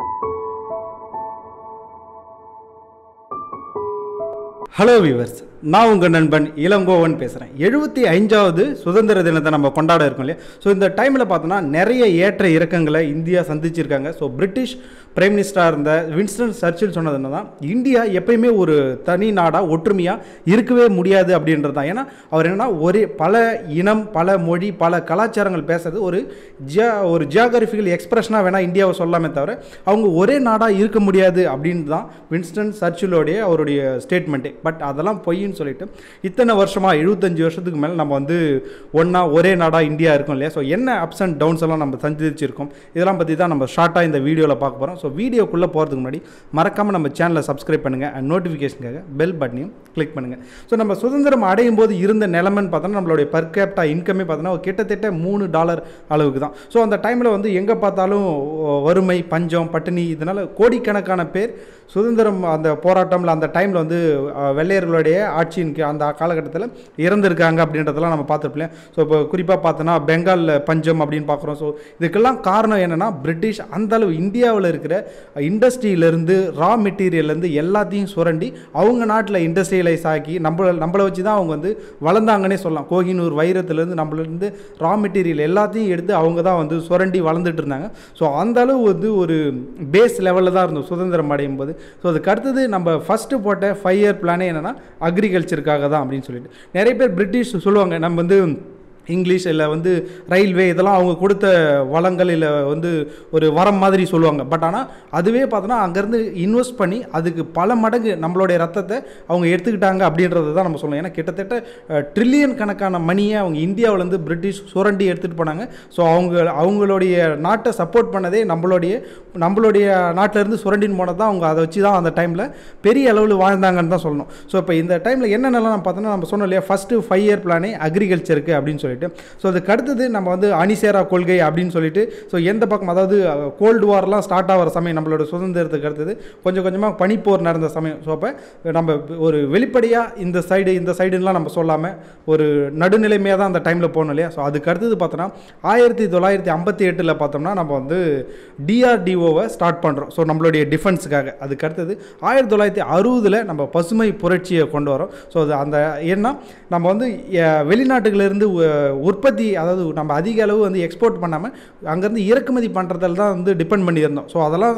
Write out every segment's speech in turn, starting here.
Hello viewers நான் உங்கள் நண்பன் இளங்கோவன் பேசுகிறேன் எழுபத்தி ஐந்தாவது சுதந்திர தினத்தை நம்ம கொண்டாட இருக்கோம் இல்லையா ஸோ இந்த டைமில் பார்த்தோன்னா நிறைய ஏற்ற இறக்கங்களை இந்தியா சந்திச்சிருக்காங்க ஸோ பிரிட்டிஷ் பிரைம் மினிஸ்டராக இருந்த வின்ஸ்டன் சர்ச்சில் சொன்னது என்னன்னா இந்தியா எப்பயுமே ஒரு தனி நாடாக ஒற்றுமையாக இருக்கவே முடியாது அப்படின்றது தான் ஏன்னா அவர் என்னன்னா ஒரே பல இனம் பல மொழி பல கலாச்சாரங்கள் பேசுறது ஒரு ஜியா ஒரு ஜியாகிரபிக்கல் எக்ஸ்பிரஷனாக வேணால் இந்தியாவை சொல்லாமே தவிர அவங்க ஒரே நாடாக இருக்க முடியாது அப்படின்னு தான் வின்ஸ்டன் சர்ச்சிலோடைய அவருடைய ஸ்டேட்மெண்ட்டே பட் அதெல்லாம் பொய்ன்னு சொல்லிட்டு இத்தனை வருஷமாக எழுபத்தஞ்சு வருஷத்துக்கு மேலே நம்ம வந்து ஒன்றா ஒரே நாடாக இந்தியா இருக்கும் இல்லையா ஸோ என்ன அப்ஸ் அண்ட் டவுன்ஸ் எல்லாம் நம்ம சந்திச்சிருக்கோம் இதெல்லாம் பற்றி தான் நம்ம ஷார்ட்டாக இந்த வீடியோவில் பார்க்க போகிறோம் ஸோ வீடியோக்குள்ளே போகிறதுக்கு முன்னாடி மறக்காமல் நம்ம சேனலை சப்ஸ்கிரைப் பண்ணுங்கள் அண்ட் நோட்டிஃபிகேஷனுக்காக பெல் பட்டனையும் கிளிக் பண்ணுங்கள் ஸோ நம்ம சுதந்திரம் அடையும் போது இருந்த நிலைமைன்னு பார்த்தோன்னா நம்மளுடைய per capita இன்கமே பார்த்தோன்னா கிட்டத்தட்ட மூணு டாலர் அளவுக்கு தான் ஸோ அந்த டைமில் வந்து எங்கே பார்த்தாலும் வறுமை பஞ்சம் பட்டினி இதனால் கோடிக்கணக்கான பேர் சுதந்திரம் அந்த போராட்டம்ல அந்த டைமில் வந்து அஹ், வெள்ளையர்களுடைய ஆட்சியின் கீழ் அந்த காலகட்டத்தில் இறந்துருக்காங்க அப்படின்றதெல்லாம் நம்ம பார்த்துருப்போம் ஸோ இப்போ குறிப்பாக பார்த்தோன்னா பெங்காலில் பஞ்சம் அப்படின்னு பார்க்குறோம் ஸோ இதுக்கெல்லாம் காரணம் என்னென்னா பிரிட்டிஷ் அந்த அளவு இந்தியாவில் இருக்கிற இண்டஸ்ட்ரியிலேருந்து ரா மெட்டீரியல்லேருந்து எல்லாத்தையும் சுரண்டி அவங்க நாட்டில் இண்டஸ்ட்ரியலைஸ் ஆக்கி நம்மள நம்மளை வச்சு தான் அவங்க வந்து வளர்ந்தாங்கன்னே சொல்லலாம் கோகினூர் வைரத்துலேருந்து நம்மளிருந்து ரா மெட்டீரியல் எல்லாத்தையும் எடுத்து அவங்க தான் வந்து சுரண்டி வளர்ந்துட்டு இருந்தாங்க ஸோ அந்த அளவு வந்து ஒரு பேஸ் லெவலில் தான் இருந்தோம் சுதந்திரம் அடையும் போது ஸோ அதுக்கு அடுத்தது நம்ம ஃபஸ்ட்டு போட்ட ஃபைவ் இயர் பிளானே என்னென்னா அக்ரிகல்ச்சருக்காக தான் அப்படின்னு சொல்லிட்டு நிறைய பேர் பிரிட்டிஷ் சொல்லுவாங்க நம்ம வந்து இங்கிலீஷ் இல்லை வந்து ரயில்வே இதெல்லாம் அவங்க கொடுத்த வளங்கள் இல்லை வந்து ஒரு வரம் மாதிரி சொல்லுவாங்க பட் ஆனால் அதுவே பார்த்தோன்னா அங்கேருந்து இன்வெஸ்ட் பண்ணி அதுக்கு பல மடங்கு நம்மளுடைய ரத்தத்தை அவங்க எடுத்துக்கிட்டாங்க அப்படின்றத தான் நம்ம சொல்லணும் ஏன்னா கிட்டத்தட்ட ட்ரில்லியன் கணக்கான மணியை அவங்க இந்தியாவிலேருந்து பிரிட்டிஷ் சுரண்டி எடுத்துகிட்டு போனாங்க ஸோ அவங்க அவங்களுடைய நாட்டை சப்போர்ட் பண்ணதே நம்மளுடைய நம்மளுடைய நாட்டிலேருந்து சுரண்டின்னு போனது தான் அவங்க அதை வச்சு தான் அந்த டைமில் பெரிய அளவில் வாழ்ந்தாங்கன்னு தான் சொல்லணும் ஸோ இப்போ இந்த டைமில் என்னென்னலாம் நம்ம பார்த்தோன்னா நம்ம சொன்னோம் இல்லையா ஃபஸ்ட்டு ஃபைவ் இயர் பிளானே அக்ரிகல்ச்சருக்கு அப்படின்னு சொல்லிட்டு ஸோ அதுக்கு அடுத்தது நம்ம வந்து அணிசேரா கொள்கை அப்படின்னு சொல்லிட்டு ஸோ எந்த பக்கம் அதாவது கோல்டு வார்லாம் ஸ்டார்ட் ஆகிற சமயம் நம்மளோட சுதந்திரத்துக்கு அடுத்தது கொஞ்சம் கொஞ்சமாக பனிப்போர் நடந்த சமயம் ஸோ அப்போ நம்ம ஒரு வெளிப்படையாக இந்த சைடு இந்த சைடுலாம் நம்ம சொல்லாமல் ஒரு நடுநிலைமையாக தான் அந்த டைமில் போகணும் இல்லையா ஸோ அதுக்கு அடுத்தது பார்த்தோன்னா ஆயிரத்தி தொள்ளாயிரத்தி ஐம்பத்தி எட்டில் பார்த்தோம்னா நம்ம வந்து டிஆர்டிஓவை ஸ்டார்ட் பண்ணுறோம் ஸோ நம்மளுடைய டிஃபென்ஸுக்காக அதுக்கு அடுத்தது ஆயிரத்தி தொள்ளாயிரத்தி அறுபதில் நம்ம பசுமை புரட்சியை கொண்டு வரோம் ஸோ அது அந்த ஏன்னா நம்ம வந்து அஹ், வெளிநாட்டுகளிலிருந்து உ- உற்பத்தி அதாவது நம்ம அதிக அளவு வந்து எக்ஸ்போர்ட் பண்ணாமல் அங்கேருந்து இறக்குமதி பண்ணுறதுல தான் வந்து டிபெண்ட் பண்ணியிருந்தோம் ஸோ அதெல்லாம்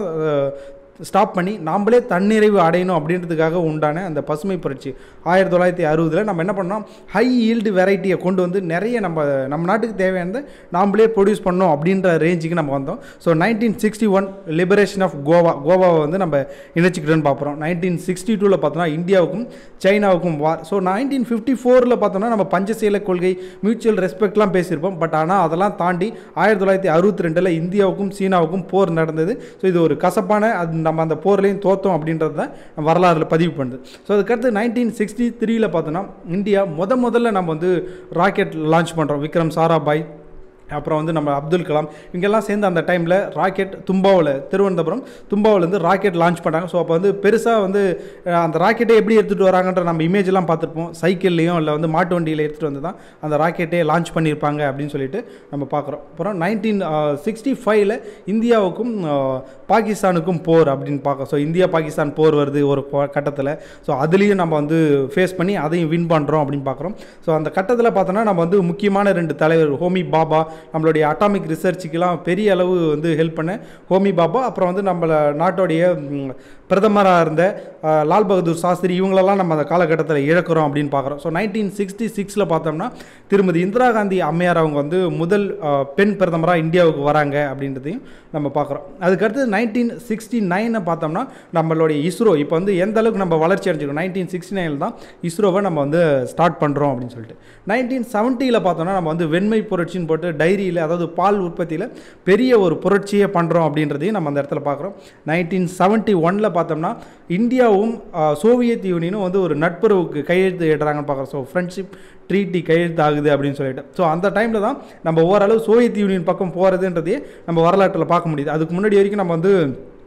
ஸ்டாப் பண்ணி நாம்ளே தன்னிறைவு அடையணும் அப்படின்றதுக்காக உண்டான அந்த பசுமை புரட்சி ஆயிரத்தி தொள்ளாயிரத்தி அறுபதில் நம்ம என்ன பண்ணோம் ஹை ஈல்டு வெரைட்டியை கொண்டு வந்து நிறைய நம்ம நம்ம நாட்டுக்கு தேவையானதை நாம்ளே ப்ரொடியூஸ் பண்ணோம் அப்படின்ற ரேஞ்சுக்கு நம்ம வந்தோம் so nineteen sixty one liberation of Goa கோவாவை வந்து நம்ம இணைச்சிக்கிட்டோன்னு பார்க்குறோம் நைன்டீன் சிக்ஸ்டி டூவில் பார்த்தோம்னா இந்தியாவுக்கும் சைனாவுக்கும் வார் ஸோ நைன்டீன் ஃபிஃப்டி ஃபோரில் பார்த்தோம்னா நம்ம பஞ்சசீல கொள்கை மியூச்சுவல் ரெஸ்பெக்ட்லாம் பேசியிருப்போம் பட் ஆனால் அதெல்லாம் தாண்டி ஆயிரத்தி தொள்ளாயிரத்தி அறுபத்தி ரெண்டில் இந்தியாவுக்கும் சீனாவுக்கும் போர் நடந்தது ஸோ இது ஒரு கசப்பான அது நம்ம அந்த போர்லையும் தோத்தோம் அப்படின்றது தான் வரலாறுல பதிவு பண்ணுது ஸோ அதுக்கடுத்து நைன்டீன் சிக்ஸ்டி த்ரீல பார்த்தோன்னா இந்தியா முத முதல்ல நம்ம வந்து ராக்கெட் லான்ச் பண்ணுறோம் விக்ரம் சாராபாய் அப்புறம் வந்து நம்ம அப்துல் கலாம் இவங்கெல்லாம் சேர்ந்து அந்த டைமில் ராக்கெட் தும்பாவில் திருவனந்தபுரம் தும்பாவிலேருந்து ராக்கெட் லான்ச் பண்ணாங்க ஸோ அப்போ வந்து பெருசாக வந்து அஹ், அந்த ராக்கெட்டை எப்படி எடுத்துகிட்டு வராங்கன்ற நம்ம இமேஜ்லாம் பார்த்துருப்போம் சைக்கிள்லேயும் இல்லை வந்து மாட்டு வண்டியில் எடுத்துகிட்டு வந்து தான் அந்த ராக்கெட்டே லான்ச் பண்ணியிருப்பாங்க அப்படின்னு சொல்லிட்டு நம்ம பார்க்குறோம் அப்புறம் நைன்டீன் சிக்ஸ்டி ஃபைவ்ல இந்தியாவுக்கும் அஹ், பாகிஸ்தானுக்கும் போர் அப்படின்னு பார்க்க ஸோ இந்தியா பாகிஸ்தான் போர் வருது ஒரு கட்டத்தில் ஸோ அதுலேயும் நம்ம வந்து ஃபேஸ் பண்ணி அதையும் வின் பண்ணுறோம் அப்படின்னு பார்க்குறோம் ஸோ அந்த கட்டத்தில் பார்த்தோன்னா நம்ம வந்து முக்கியமான ரெண்டு தலைவர் ஹோமி பாபா நம்மளுடைய அட்டாமிக் ரிசர்ச்சுக்கெல்லாம் பெரிய அளவு வந்து ஹெல்ப் பண்ண ஹோமி பாபா அப்புறம் வந்து நம்மள நாட்டோடைய ம், பிரதமராக இருந்த அஹ், லால் பகதூர் சாஸ்திரி இவங்களெல்லாம் நம்ம அந்த காலகட்டத்தில் இழக்கிறோம் அப்படின்னு பார்க்குறோம் ஸோ நைன்டீன் சிக்ஸ்டி சிக்ஸில் பார்த்தோம்னா திருமதி இந்திரா காந்தி அம்மையார் அவங்க வந்து முதல் அஹ், பெண் பிரதமராக இந்தியாவுக்கு வராங்க அப்படின்றதையும் நம்ம பார்க்குறோம் அதுக்கடுத்து நைன்டீன் சிக்ஸ்டி நைனை பார்த்தோம்னா நம்மளுடைய இஸ்ரோ இப்போ வந்து எந்த அளவுக்கு நம்ம வளர்ச்சி அடைஞ்சிருக்கோம் நைன்டீன் சிக்ஸ்டி நைனில் தான் இஸ்ரோவை நம்ம வந்து ஸ்டார்ட் பண்ணுறோம் அப்படின்னு சொல்லிட்டு நைன்டீன் செவன்ட்டியில் பார்த்தோம்னா நம்ம வந்து வெண்மை புரட்சின்னு போட்டு டைரியில் அதாவது பால் உற்பத்தியில் பெரிய ஒரு புரட்சியே பண்ணுறோம் அப்படின்றதையும் நம்ம அந்த இடத்துல பார்க்குறோம் நைன்டீன் செவன்ட்டி ஒனில் பார்த்தோம்னா இந்தியாவும் அஹ், சோவியத் யூனியனும் வந்து ஒரு நட்புறவுக்கு கையெழுத்து இடுறாங்கன்னு பார்க்குறோம் ஸோ ஃப்ரெண்ட்ஷிப் ட்ரீட்டி கையெழுத்து ஆகுது அப்படின்னு சொல்லிட்டு ஸோ அந்த டைமில் தான் நம்ம ஓரளவு சோவியத் யூனியன் பக்கம் போகிறதுன்றதையே நம்ம வரலாற்றில் பார்க்க முடியுது அதுக்கு முன்னாடி வரைக்கும் நம்ம வந்து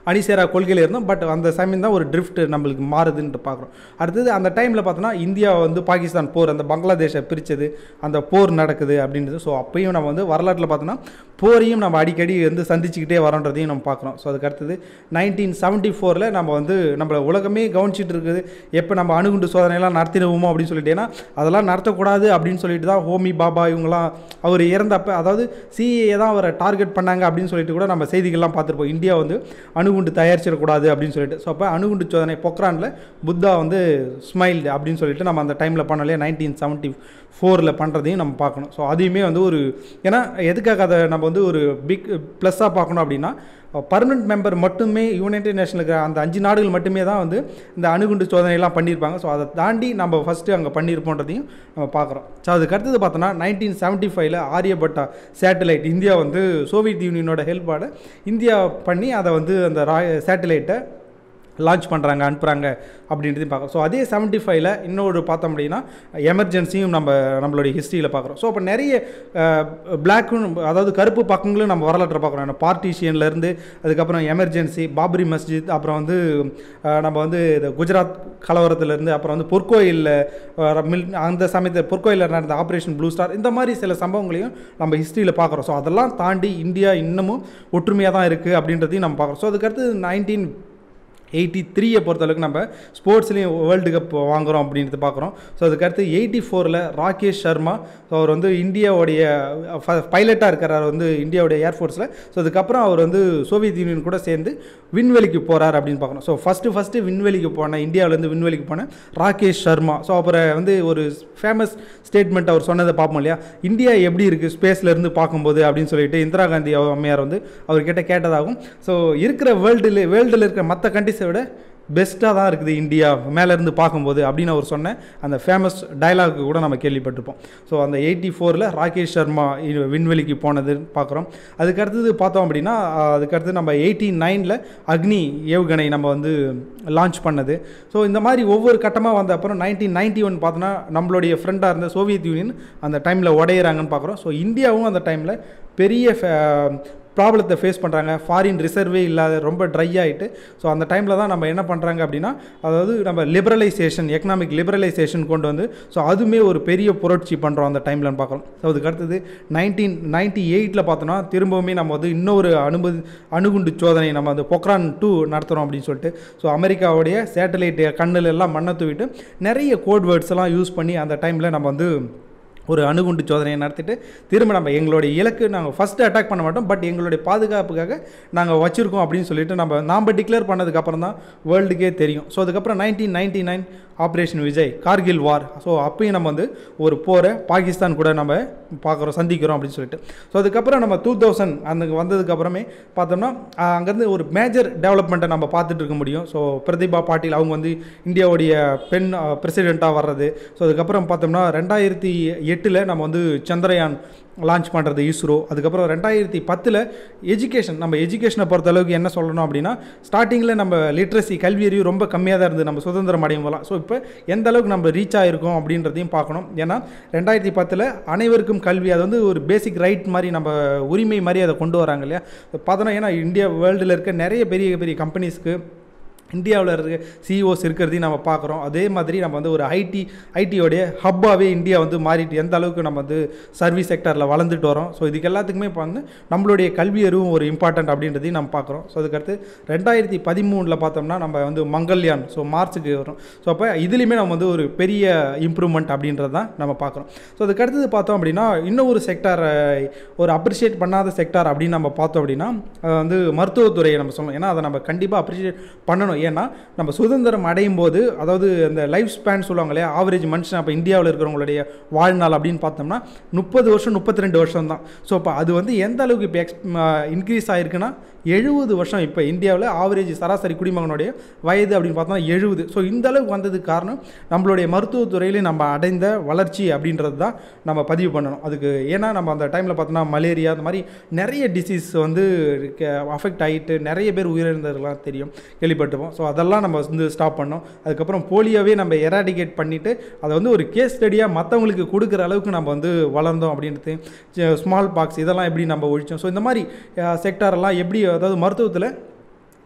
அணிசேரா கொள்கையில் இருந்தோம் பட் அந்த சமயம் தான் ஒரு ட்ரிஃப்ட் நம்மளுக்கு மாறுதுன்ட்டு பார்க்குறோம் அடுத்தது அந்த டைமில் பார்த்தோன்னா இந்தியா வந்து பாகிஸ்தான் போர் அந்த பங்களாதேஷை பிரித்தது அந்த போர் நடக்குது அப்படின்றது ஸோ அப்பயும் நம்ம வந்து வரலாற்றில் பார்த்தோன்னா போரையும் நம்ம அடிக்கடி வந்து சந்திச்சுக்கிட்டே வரோன்றதையும் நம்ம பார்க்குறோம் ஸோ அதுக்கு அடுத்தது நைன்டீன் செவன்ட்டி ஃபோரில் நம்ம வந்து நம்மள உலகமே கவனிச்சிட்டு இருக்குது எப்போ நம்ம அணுகுண்டு சோதனையெல்லாம் நடத்திடுவோமோ அப்படின்னு சொல்லிட்டு ஏன்னா அதெல்லாம் நடத்தக்கூடாது அப்படின்னு சொல்லிட்டு தான் ஹோமி பாபா இவங்களாம் அவர் இறந்தப்ப அதாவது சிஏ தான் அவரை டார்கெட் பண்ணாங்க அப்படின்னு சொல்லிட்டு கூட நம்ம செய்திகள்லாம் பார்த்துருப்போம் இந்தியா வந்து அணுகுண்டு தயாரிச்சிடக்கூடாது அப்படின்னு சொல்லிட்டு ஸோ அப்போ அணுகுண்டு சோதனை பொக்ரானில் புத்தா வந்து ஸ்மைல்டு அப்படின்னு சொல்லிட்டு நம்ம அந்த டைமில் பண்ணலையே நைன்டீன் செவன்ட்டி ஃபோரில் பண்ணுறதையும் நம்ம பார்க்கணும் ஸோ அதையுமே வந்து ஒரு ஏன்னா எதுக்காக அதை நம்ம வந்து ஒரு பிக் ப்ளஸ்ஸாக பார்க்கணும் அப்படின்னா பர்மனெண்ட் மெம்பர் மட்டுமே யுனைடெட் நேஷனுக்கு அந்த அஞ்சு நாடுகள் மட்டுமே தான் வந்து இந்த அணுகுண்டு சோதனையெல்லாம் பண்ணியிருப்பாங்க ஸோ அதை தாண்டி நம்ம ஃபஸ்ட்டு அங்கே பண்ணியிருப்போன்றதையும் நம்ம பார்க்குறோம் ஸோ அதுக்கு அடுத்தது பார்த்தோன்னா நைன்டீன் செவன்ட்டி ஃபைவ்ல ஆரியபட்டா சேட்டலைட் இந்தியா வந்து சோவியத் யூனியனோட ஹெல்ப்போட இந்தியா பண்ணி அதை வந்து அந்த ரா சேட்டலைட்டை லான்ச் பண்ணுறாங்க அனுப்புகிறாங்க அப்படின்றதையும் பார்க்குறோம் ஸோ அதே செவன்ட்டி ஃபைவ்ல இன்னொரு பார்த்தோம் அப்படின்னா எமர்ஜென்சியும் நம்ம நம்மளுடைய ஹிஸ்ட்ரியில் பார்க்குறோம் ஸோ அப்போ நிறைய பிளாக்கும் அதாவது கருப்பு பக்கங்களும் நம்ம வரலாற்றை பார்க்குறோம் பார்ட்டிஷியன்லேருந்து அதுக்கப்புறம் எமர்ஜென்சி பாபரி மஸ்ஜித் அப்புறம் வந்து அஹ், நம்ம வந்து இந்த குஜராத் கலவரத்துலேருந்து அப்புறம் வந்து பொற்கோயிலில் மில் அந்த சமயத்தில் பொற்கோயிலில் நடந்த ஆப்ரேஷன் ப்ளூ ஸ்டார் இந்த மாதிரி சில சம்பவங்களையும் நம்ம ஹிஸ்ட்ரியில் பார்க்குறோம் ஸோ அதெல்லாம் தாண்டி இந்தியா இன்னமும் ஒற்றுமையாக தான் இருக்குது அப்படின்றதையும் நம்ம பார்க்குறோம் ஸோ அதுக்கடுத்து நைன்டீன் எயிட்டி த்ரீயை பொறுத்தளவுக்கு நம்ம ஸ்போர்ட்ஸ்லேயும் வேர்ல்டு கப் வாங்குகிறோம் அப்படின்றது பார்க்குறோம் ஸோ அதுக்கடுத்து எயிட்டி ஃபோரில் ராகேஷ் சர்மா ஸோ அவர் வந்து இந்தியாவுடைய பைலட்டாக இருக்கிறார் வந்து இந்தியாவுடைய ஏர்ஃபோர்ஸில் ஸோ அதுக்கப்புறம் அவர் வந்து சோவியத் யூனியன் கூட சேர்ந்து விண்வெளிக்கு போகிறார் அப்படின்னு பார்க்குறோம் ஸோ ஃபஸ்ட்டு ஃபஸ்ட்டு விண்வெளிக்கு போன இந்தியாவிலேருந்து விண்வெளிக்கு போன ராகேஷ் சர்மா ஸோ அப்புறம் வந்து ஒரு ஃபேமஸ் ஸ்டேட்மெண்ட் அவர் சொன்னதை பார்ப்போம் இல்லையா இந்தியா எப்படி இருக்குது ஸ்பேஸ்லேருந்து பார்க்கும்போது அப்படின்னு சொல்லிட்டு இந்திரா காந்தி அம்மையார் வந்து அவர்கிட்ட கேட்டதாகும் ஸோ இருக்கிற வேர்ல்டில் வேர்ல்டில் இருக்கிற மற்ற கண்ட்ரிஸை விட பெஸ்ட்டாக தான் இருக்குது இந்தியா மேலேருந்து பார்க்கும்போது அப்படின்னு அவர் சொன்ன அந்த ஃபேமஸ் டயலாக் கூட நம்ம கேள்விப்பட்டிருப்போம் ஸோ அந்த எயிட்டி ஃபோரில் ராகேஷ் சர்மா இ- விண்வெளிக்கு போனது பார்க்குறோம் அதுக்கு அடுத்தது பார்த்தோம் அப்படின்னா அஹ், அதுக்கு அடுத்து நம்ம எயிட்டி நைனில் அக்னி ஏவுகணை நம்ம வந்து லான்ச் பண்ணது ஸோ இந்த மாதிரி ஒவ்வொரு கட்டமாக வந்த அப்புறம் நைன்டீன் நைன்டி ஒன் பார்த்தோன்னா நம்மளுடைய ஃப்ரெண்டாக இருந்த சோவியத் யூனியன் அந்த டைமில் உடையிறாங்கன்னு பார்க்குறோம் ஸோ இந்தியாவும் அந்த டைமில் பெரிய ப்ராப்ளத்தை ஃபேஸ் பண்ணுறாங்க ஃபாரின் ரிசர்வே இல்லாத ரொம்ப ட்ரை ஆகிட்டு ஸோ அந்த டைமில் தான் நம்ம என்ன பண்ணுறாங்க அப்படின்னா அதாவது நம்ம லிபரலைசேஷன் எக்கனாமிக் லிபரலைசேஷன் கொண்டு வந்து ஸோ அதுவுமே ஒரு பெரிய புரட்சி பண்ணுறோம் அந்த டைமில் பார்க்குறோம் ஸோ அதுக்கு அடுத்தது நைன்டீன் நைன்டி எயிட்டில் பார்த்தோன்னா திரும்பவுமே நம்ம வந்து இன்னொரு அனுமதி அணுகுண்டு சோதனை நம்ம அந்த பொக்ரான் டூ நடத்துகிறோம் அப்படின்னு சொல்லிட்டு ஸோ அமெரிக்காவுடைய சேட்டலைட் கண்ணில் எல்லாம் மண்ணை தூவிட்டு நிறைய கோட் வேர்ட்ஸ் எல்லாம் யூஸ் பண்ணி அந்த டைமில் நம்ம வந்து ஒரு அணுகுண்டு சோதனையை நடத்திட்டு திரும்ப நம்ம எங்களுடைய இலக்கு நாங்கள் ஃபஸ்ட்டு அட்டாக் பண்ண மாட்டோம் பட் எங்களுடைய பாதுகாப்புக்காக நாங்கள் வச்சுருக்கோம் அப்படின்னு சொல்லிட்டு நம்ம நாம் டிக்ளேர் பண்ணதுக்கப்புறம் தான் வேர்ல்டுக்கே தெரியும் ஸோ அதுக்கப்புறம் nineteen ninety nine operation Vijay Kargil war so அப்பயும் நம்ம வந்து ஒரு போரை பாகிஸ்தான் கூட நம்ம பார்க்குறோம் சந்திக்கிறோம் அப்படின்னு சொல்லிட்டு ஸோ அதுக்கப்புறம் நம்ம டூ தௌசண்ட் அந்த வந்ததுக்கப்புறமே பார்த்தோம்னா ஆஹ், அங்கேருந்து ஒரு மேஜர் டெவலப்மெண்ட்டை நம்ம பார்த்துட்டு இருக்க முடியும் ஸோ பிரதிபா பாட்டீல் அவங்க வந்து இந்தியாவுடைய பெண் பிரசிடெண்ட்டாக வர்றது ஸோ அதுக்கப்புறம் பார்த்தோம்னா ரெண்டாயிரத்தி எட்டில் நம்ம வந்து சந்திரயான் லான்ச் பண்ணுறது இஸ்ரோ அதுக்கப்புறம் ரெண்டாயிரத்தி பத்தில் எஜுகேஷன் நம்ம எஜுகேஷனை பொறுத்த அளவுக்கு என்ன சொல்லணும் அப்படின்னா ஸ்டார்டிங்கில் நம்ம லிட்ரஸி கல்வி அறிவு ரொம்ப கம்மியாக தான் இருந்தது நம்ம சுதந்திரம் அடையும் போலாம் ஸோ இப்போ எந்த அளவுக்கு நம்ம ரீச் ஆகிருக்கோம் அப்படின்றதையும் பார்க்கணும் ஏன்னா ரெண்டாயிரத்தி பத்தில் அனைவருக்கும் கல்வி அது வந்து ஒரு பேசிக் ரைட் மாதிரி நம்ம உரிமை மாதிரி அதை கொண்டு வராங்க இல்லையா பார்த்தோன்னா ஏன்னா இந்தியா வேர்ல்டில் இருக்க நிறைய பெரிய பெரிய கம்பெனிஸ்க்கு இந்தியாவில் இருக்க சிஇஓஸ் இருக்கிறதையும் நம்ம பார்க்குறோம் அதே மாதிரி நம்ம வந்து ஒரு ஐடி ஐடியோடைய ஹப்பாகவே இந்தியா வந்து மாறிட்டு எந்த அளவுக்கு நம்ம வந்து சர்வீஸ் செக்டரில் வளர்ந்துட்டு வரோம் ஸோ இதுக்கு எல்லாத்துக்குமே இப்போ வந்து நம்மளுடைய கல்வி அறிவும் ஒரு இம்பார்ட்டன்ட் அப்படின்றதையும் நம்ம பார்க்குறோம் ஸோ அதுக்கடுத்து ரெண்டாயிரத்தி பதிமூணில் பார்த்தோம்னா நம்ம வந்து மங்கல்யான் ஸோ மார்ச்சுக்கு வரும் ஸோ அப்போ இதுலேயுமே நம்ம வந்து ஒரு பெரிய இம்ப்ரூவ்மெண்ட் அப்படின்றது தான் நம்ம பார்க்குறோம் ஸோ அதுக்கடுத்தது பார்த்தோம் அப்படின்னா இன்னும் ஒரு செக்டார் ஒரு அப்ரிஷியேட் பண்ணாத செக்டார் அப்படின்னு நம்ம பார்த்தோம் அப்படின்னா அது வந்து மருத்துவத்துறையை நம்ம சொல்லணும் ஏன்னா அதை நம்ம கண்டிப்பாக அப்ரிஷியேட் பண்ணணும் ஏன்னா நம்ம சுதந்திரம் அடையும் போது அதாவது அந்த லைஃப் ஸ்பேன் சொல்லுவாங்க இல்லையா ஆவரேஜ் மனுஷன் அப்போ இந்தியாவில் இருக்கிறவங்களுடைய வாழ்நாள் அப்படின்னு பார்த்தோம்னா முப்பது வருஷம் முப்பத்தி ரெண்டு வருஷம் தான் ஸோ அப்போ அது வந்து எந்த அளவுக்கு இப்போ எக்ஸ் இன்க்ரீஸ் ஆகிருக்குன்னா எழுபது வருஷம் இப்போ இந்தியாவில் ஆவரேஜ் சராசரி குடிமகனுடைய வயது அப்படின்னு பார்த்தோம்னா எழுபது ஸோ இந்த அளவுக்கு வந்ததுக்கு காரணம் நம்மளுடைய மருத்துவத்துறையிலே நம்ம அடைந்த வளர்ச்சி அப்படின்றது தான் நம்ம பதிவு பண்ணணும் அதுக்கு ஏன்னா நம்ம அந்த டைமில் பார்த்தோம்னா மலேரியா அந்த மாதிரி நிறைய டிசீஸ் வந்து அஃபெக்ட் ஆகிட்டு நிறைய பேர் உயிரிழந்ததெல்லாம் தெரியும் கேள்விப்பட்டிருப்போம் ஸோ அதெல்லாம் நம்ம வந்து ஸ்டாப் பண்ணோம் அதுக்கப்புறம் போலியோவே நம்ம எராடிகேட் பண்ணிவிட்டு அதை வந்து ஒரு கேஸ் ஸ்டடியாக மற்றவங்களுக்கு கொடுக்குற அளவுக்கு நம்ம வந்து வளர்ந்தோம் அப்படின்றது ஸ்மால் பாக்ஸ் இதெல்லாம் எப்படி நம்ம ஒழிச்சோம் ஸோ இந்த மாதிரி செக்டாரெல்லாம் எப்படி அதாவது மருத்துவத்தில்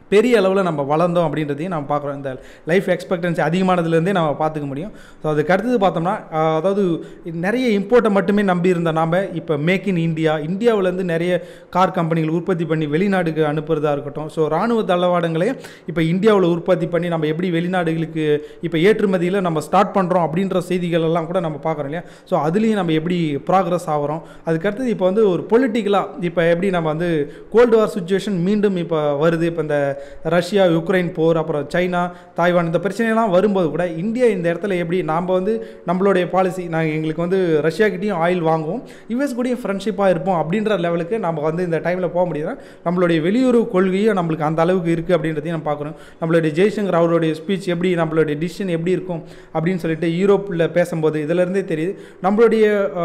பெரிய அளவில் நம்ம வளர்ந்தோம் அப்படின்றதையும் நம்ம பார்க்குறோம் இந்த லைஃப் எக்ஸ்பெக்டன்சி அதிகமானதுலேருந்தே நம்ம பார்த்துக்க முடியும் ஸோ அதுக்கு அடுத்தது பார்த்தோம்னா ஆஹ், அதாவது நிறைய இம்போர்ட்டை மட்டுமே நம்பி இருந்த நாம் இப்போ மேக் இன் இந்தியா இந்தியாவிலேருந்து நிறைய கார் கம்பெனிகள் உற்பத்தி பண்ணி வெளிநாடுக்கு அனுப்புறதா இருக்கட்டும் ஸோ ராணுவ தளவாடங்களையும் இப்போ இந்தியாவில் உற்பத்தி பண்ணி நம்ம எப்படி வெளிநாடுகளுக்கு இப்போ ஏற்றுமதியில் நம்ம ஸ்டார்ட் பண்ணுறோம் அப்படின்ற செய்திகள் எல்லாம் கூட நம்ம பார்க்குறோம் இல்லையா ஸோ அதுலேயும் நம்ம எப்படி ப்ராக்ரஸ் ஆகிறோம் அதுக்கடுத்தது இப்போ வந்து ஒரு பொலிட்டிக்கலாக இப்போ எப்படி நம்ம வந்து கோல்டு வார் சுச்சுவேஷன் மீண்டும் இப்போ வருது இப்போ இந்த ரஷ்யா யுக்ரைன் போர் அப்புறம் சைனா தாய்வான் இந்த பிரச்சனையெல்லாம் வரும்போது கூட இந்தியா இந்த இடத்துல எப்படி நாம் வந்து நம்மளுடைய பாலிசி நாங்கள் எங்களுக்கு வந்து ரஷ்யாக்கிட்டேயும் ஆயில் வாங்குவோம் யூஎஸ் கூடயும் ஃப்ரெண்ட்ஷிப்பாக இருப்போம் அப்படின்ற லெவலுக்கு நம்ம வந்து இந்த டைமில் போக முடியுதுன்னா நம்மளுடைய வெளியுறவு கொள்கையும் நம்மளுக்கு அந்த அளவுக்கு இருக்குது அப்படின்றதையும் நம்ம பார்க்குறோம் நம்மளுடைய ஜெய்சங்கர் அவருடைய ஸ்பீச் எப்படி நம்மளுடைய டிசிஷன் எப்படி இருக்கும் அப்படின்னு சொல்லிட்டு யூரோப்பில் பேசும்போது இதிலேருந்தே தெரியுது நம்மளுடைய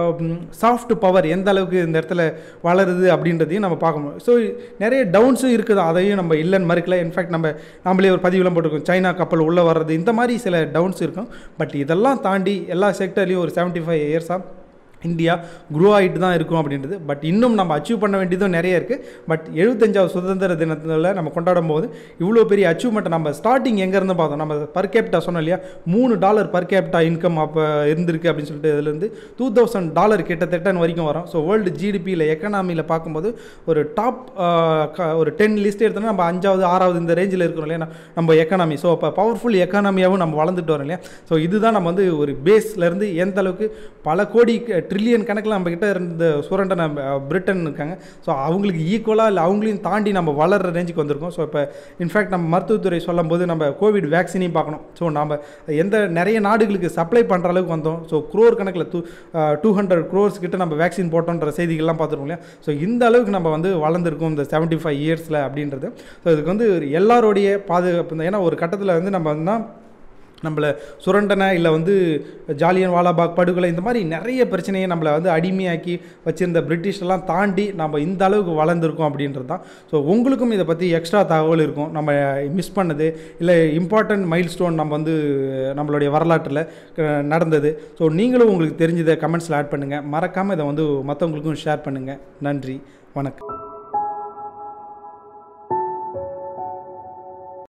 சாஃப்ட் பவர் எந்த அளவுக்கு இந்த இடத்துல வளருது அப்படின்றதையும் நம்ம பார்க்க முடியும் ஸோ நிறைய டவுன்ஸும் இருக்குது அதையும் நம்ம இல்லைன்னு மறுக்கல இன்ஃபேக்ட் நம்ம நம்மளே ஒரு பதிவுலாம் போட்டிருக்கோம் சைனா கப்பல் உள்ளே வர்றது இந்த மாதிரி சில டவுன்ஸ் இருக்கும் பட் இதெல்லாம் தாண்டி எல்லா செக்டர்லேயும் ஒரு செவன்ட்டி ஃபைவ் இயர்ஸாக இந்தியா க்ரோ ஆகிட்டு தான் இருக்கும் அப்படின்றது பட் இன்னும் நம்ம அச்சீவ் பண்ண வேண்டியதும் நிறைய இருக்குது பட் எழுபத்தஞ்சாவது சுதந்திர தினத்தில் நம்ம கொண்டாடும் போது இவ்வளோ பெரிய அச்சீவ்மெண்ட்டை நம்ம ஸ்டார்டிங் எங்கேருந்து பார்த்தோம் நம்ம பர் கேப்டா சொன்னோம் இல்லையா மூணு டாலர் பர் கேப்டா இன்கம் அப்போ இருந்திருக்கு அப்படின்னு சொல்லிட்டு இதுலேருந்து டூ தௌசண்ட் டாலர் கிட்டத்தட்ட வரைக்கும் வரும் ஸோ வேர்ல்டு ஜிடிபியில் எக்கனாமியில் பார்க்கும்போது ஒரு டாப் ஒரு டென் லிஸ்ட் எடுத்தோம்னா நம்ம அஞ்சாவது ஆறாவது இந்த ரேஞ்சில் இருக்கிறோம் இல்லையா நம்ம எக்கனாமி ஸோ அப்போ பவர்ஃபுல் எக்கானமியாகவும் நம்ம வளர்ந்துட்டு வரோம் இல்லையா ஸோ இதுதான் நம்ம வந்து ஒரு பேஸ்லேருந்து எந்த அளவுக்கு பல கோடி ட்ரில்லியன் கணக்கில் நம்ம கிட்ட இருந்த சுரண்ட நம்ம பிரிட்டன் இருக்காங்க ஸோ அவங்களுக்கு ஈக்குவலாக இல்லை அவங்களையும் தாண்டி நம்ம வளர்கிற ரேஞ்சுக்கு வந்திருக்கோம் ஸோ இப்போ இன்ஃபேக்ட் நம்ம மருத்துவத்துறை சொல்லும் போது நம்ம கோவிட் வேக்சினையும் பார்க்கணும் ஸோ நம்ம எந்த நிறைய நாடுகளுக்கு சப்ளை பண்ணுற அளவுக்கு வந்தோம் ஸோ குரோர் கணக்கில் டூ டூ ஹண்ட்ரட் க்ரோர்ஸ் கிட்ட நம்ம வேக்சின் போட்டோன்ற செய்திகள்லாம் பார்த்துருக்கோம் இல்லையா ஸோ இந்த அளவுக்கு நம்ம வந்து வளர்ந்துருக்கோம் இந்த செவன்ட்டி ஃபைவ் இயர்ஸில் அப்படின்றது ஸோ இதுக்கு வந்து எல்லாரோடைய பாதுகாப்பு தான். ஏன்னா ஒரு கட்டத்தில் வந்து நம்ம வந்து நம்மளை சுரண்டனை இல்லை வந்து ஜாலியன் வாலாபாக் படுகொலை இந்த மாதிரி நிறைய பிரச்சனையை நம்மளை வந்து அடிமையாக்கி வச்சிருந்த பிரிட்டிஷ் எல்லாம் தாண்டி நம்ம இந்த அளவுக்கு வளர்ந்துருக்கோம் அப்படின்றது தான் ஸோ உங்களுக்கும் இதை பற்றி எக்ஸ்ட்ரா தகவல் இருக்கும் நம்ம மிஸ் பண்ணது இல்லை இம்பார்ட்டன்ட் மைல் ஸ்டோன் நம்ம வந்து நம்மளுடைய வரலாற்றில் அஹ், நடந்தது ஸோ நீங்களும் உங்களுக்கு தெரிஞ்சதை கமெண்ட்ஸில் ஆட் பண்ணுங்கள் மறக்காமல் இதை வந்து மற்றவங்களுக்கும் ஷேர் பண்ணுங்கள் நன்றி வணக்கம்